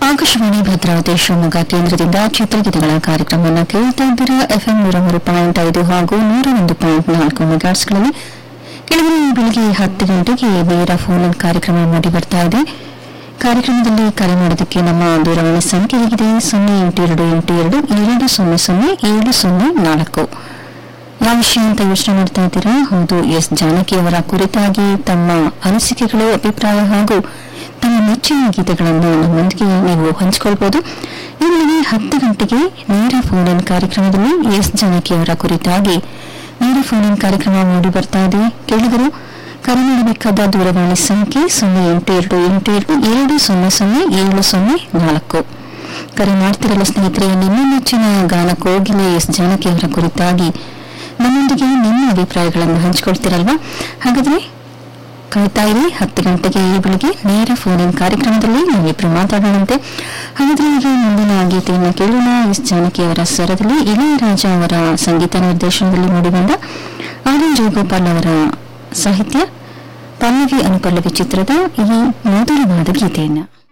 ಆಕಾಶವಾಣಿ ಭದ್ರಾವತಿ ಶಿವಮೊಗ್ಗ ಕೇಂದ್ರದಿಂದ ಚಿತ್ರಗೀತೆಗಳ ಕಾರ್ಯಕ್ರಮವನ್ನು ಕೇಳ್ತಾ ಇದ್ದೀರಾ ಎಫ್ಎಂ ನೂರ ಮೂರು ಪಾಯಿಂಟ್ ಐದು ಹಾಗೂ ನೂರ ಒಂದು ಪಾಯಿಂಟ್ ನಾಲ್ಕು ಮೆಗಾಟ್ಸ್ಗಳಲ್ಲಿ ಕೆಲವರು ಬೆಳಿಗ್ಗೆ ಹತ್ತು ಗಂಟೆಗೆ ನೇರ ಫೋನ್ ಇನ್ ಕಾರ್ಯಕ್ರಮ ಮೂಡಿ ಬರ್ತಾ ಇದೆ ಕಾರ್ಯಕ್ರಮದಲ್ಲಿ ಕರೆ ಮಾಡೋದಕ್ಕೆ ನಮ್ಮ ದೂರವಾಣಿ ಸಂಖ್ಯೆ ಹೇಗಿದೆ ಸೊನ್ನೆ ಎಂಟು ಎರಡು ಎಂಟು ಎರಡು ಎರಡು ಸೊನ್ನೆ ಸೊನ್ನೆ ಏಳು ಸೊನ್ನೆ ನಾಲ್ಕು ಯಾವ ವಿಷಯ ಅಂತ ಯೋಚನೆ ಮಾಡ್ತಾ ಇದ್ದೀರಾ ಹೌದು ಎಸ್ ಜಾನಕಿ ಅವರ ಕುರಿತಾಗಿ ತಮ್ಮ ಅನಿಸಿಕೆಗಳು ಅಭಿಪ್ರಾಯ ಹಾಗೂ ತಮ್ಮ ನೆಚ್ಚಿನ ಗೀತೆಗಳನ್ನು ನಮ್ಮೊಂದಿಗೆ ನೀವು ಹಂಚಿಕೊಳ್ಬಹುದು ಈ ವೇಳೆಗೆ ಹತ್ತು ಗಂಟೆಗೆ ನೇರ ಫೋನ್ ಇನ್ ಕಾರ್ಯಕ್ರಮದಲ್ಲಿ ಎಸ್ ಜಾನಕಿ ಅವರ ಕುರಿತಾಗಿ ನೇರ ಫೋನ್ ಇನ್ ಕಾರ್ಯಕ್ರಮ ಮೂಡಿ ಬರ್ತಾ ಇದೆ ಕೇಳಿದರು ಕರೆ ಮಾಡಬೇಕಾದ ದೂರವಾಣಿ ಸಂಖ್ಯೆ ಸೊನ್ನೆ ಎಂಟು ಎರಡು ಎಂಟು ಎರಡು ಎರಡು ಸೊನ್ನೆ ಸೊನ್ನೆ ಏಳು ಸೊನ್ನೆ ನಾಲ್ಕು ಕರೆ ಮಾಡ್ತಿರಲ್ಲ ಸ್ನೇಹಿತರೆ ನಿಮ್ಮ ನೆಚ್ಚಿನ ಗಾನ ಕೋಗಿಲೆ ಎಸ್ ಜಾನಕಿ ಅವರ ಕುರಿತಾಗಿ ನಮ್ಮೊಂದಿಗೆ ನಿಮ್ಮ ಅಭಿಪ್ರಾಯಗಳನ್ನು ಹಂಚಿಕೊಳ್ತಿರಲ್ವಾ ಹಾಗಾದ್ರೆ ಕಾಯ್ತಾ ಇರಿ ಹತ್ತು ಗಂಟೆಗೆ ಈ ಬೆಳಿಗ್ಗೆ ನೇರ ಫೋನ್ ಇನ್ ಕಾರ್ಯಕ್ರಮದಲ್ಲಿ ನಾವಿಬ್ರು ಮಾತಾಡೋಣಂತೆ ಹಾಗಾದ್ರೆ ಈಗ ಮುಂದಿನ ಗೀತೆಯನ್ನು ಕೇಳೋಣ ಎಸ್ ಜಾನಕಿ ಅವರ ಸ್ವರದಲ್ಲಿ ಇಳೆಯರಾಜ ಅವರ ಸಂಗೀತ ನಿರ್ದೇಶನದಲ್ಲಿ ಮೂಡಿಬಂದ ಆರ್ ಎನ್ ಜಯಗೋಪಾಲ್ ಅವರ ಸಾಹಿತ್ಯ ಪಲ್ಲವಿ ಅನುಪಲ್ಲವಿ ಚಿತ್ರದ ಈ ಮೊದಲವಾದ ಗೀತೆಯನ್ನು